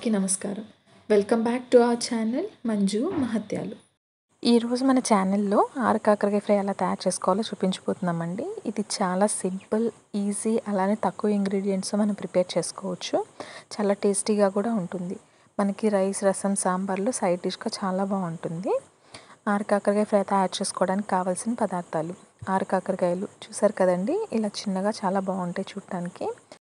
అందరికీ నమస్కారం welcome back to our channel Manju మహత్యాలు ఈరోజు మన ఛానల్లో ఆరు కాకరకాయ ఫ్రై ఎలా తయారు చేసుకోవాలో చూపించబోతున్నామండి ఇది చాలా సింపుల్ ఈజీ అలానే తక్కువ ఇంగ్రీడియంట్స్ మనం ప్రిపేర్ చేసుకోవచ్చు చాలా టేస్టీగా కూడా ఉంటుంది మనకి రైస్ రసం సాంబార్లో సైడ్ డిష్గా చాలా బాగుంటుంది ఆరు కాకరకాయ ఫ్రై తయారు చేసుకోవడానికి కావాల్సిన పదార్థాలు ఆరు కాకరకాయలు చూసారు కదండి ఇలా చిన్నగా చాలా బాగుంటాయి చూడటానికి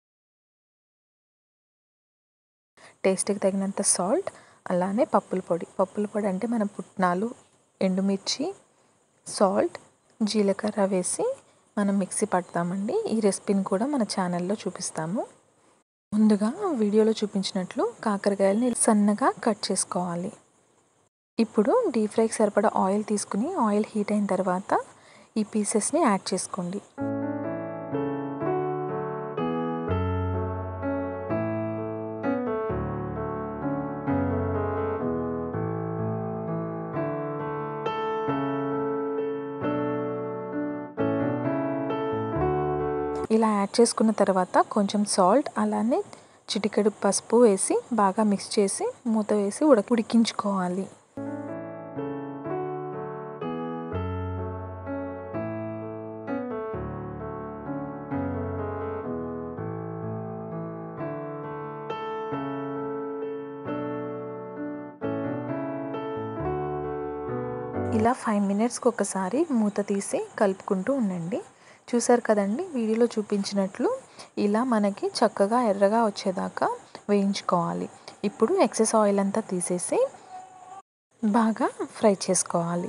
టేస్ట్కి తగినంత సాల్ట్ అలానే పప్పుల పొడి పప్పుల పొడి అంటే మనం పుట్నాలు ఎండుమిర్చి సాల్ట్ జీలకర్ర వేసి మనం మిక్సీ పడతామండి ఈ రెసిపీని కూడా మన ఛానల్లో చూపిస్తాము ముందుగా వీడియోలో చూపించినట్లు కాకరకాయలని సన్నగా కట్ చేసుకోవాలి ఇప్పుడు డీప్ ఫ్రైకి సరిపడా ఆయిల్ తీసుకుని ఆయిల్ హీట్ అయిన తర్వాత ఈ పీసెస్ని యాడ్ చేసుకోండి ఇలా యాడ్ చేసుకున్న తర్వాత కొంచెం సాల్ట్ అలానే చిటికెడు పసుపు వేసి బాగా మిక్స్ చేసి మూత వేసి ఉడక ఉడికించుకోవాలి ఇలా ఫైవ్ మినిట్స్కి ఒకసారి మూత తీసి కలుపుకుంటూ ఉండండి చూసారు కదండి వీడియోలో చూపించినట్లు ఇలా మనకి చక్కగా ఎర్రగా వచ్చేదాకా వేయించుకోవాలి ఇప్పుడు ఎక్సెస్ ఆయిల్ అంతా తీసేసి బాగా ఫ్రై చేసుకోవాలి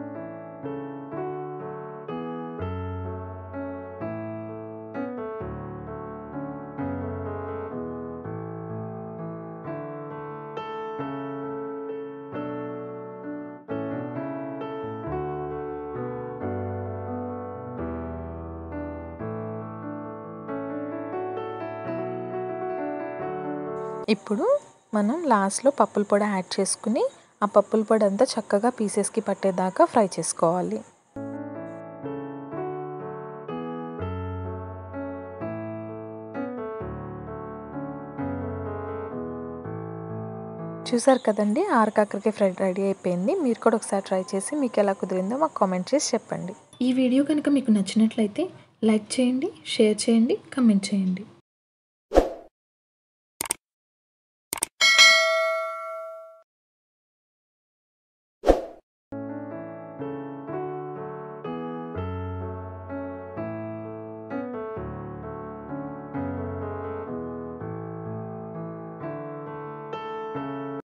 ఇప్పుడు మనం లాస్ట్లో పప్పుల పొడి యాడ్ చేసుకుని ఆ పప్పుల పొడి అంతా చక్కగా పీసెస్కి పట్టేదాకా ఫ్రై చేసుకోవాలి చూసారు కదండి ఆరు కాకరకాయ ఫ్రై రెడీ అయిపోయింది మీరు కూడా ఒకసారి ట్రై చేసి మీకు ఎలా కుదిరిందో మాకు కామెంట్ చేసి చెప్పండి ఈ వీడియో కనుక మీకు నచ్చినట్లయితే లైక్ చేయండి షేర్ చేయండి కమెంట్ చేయండి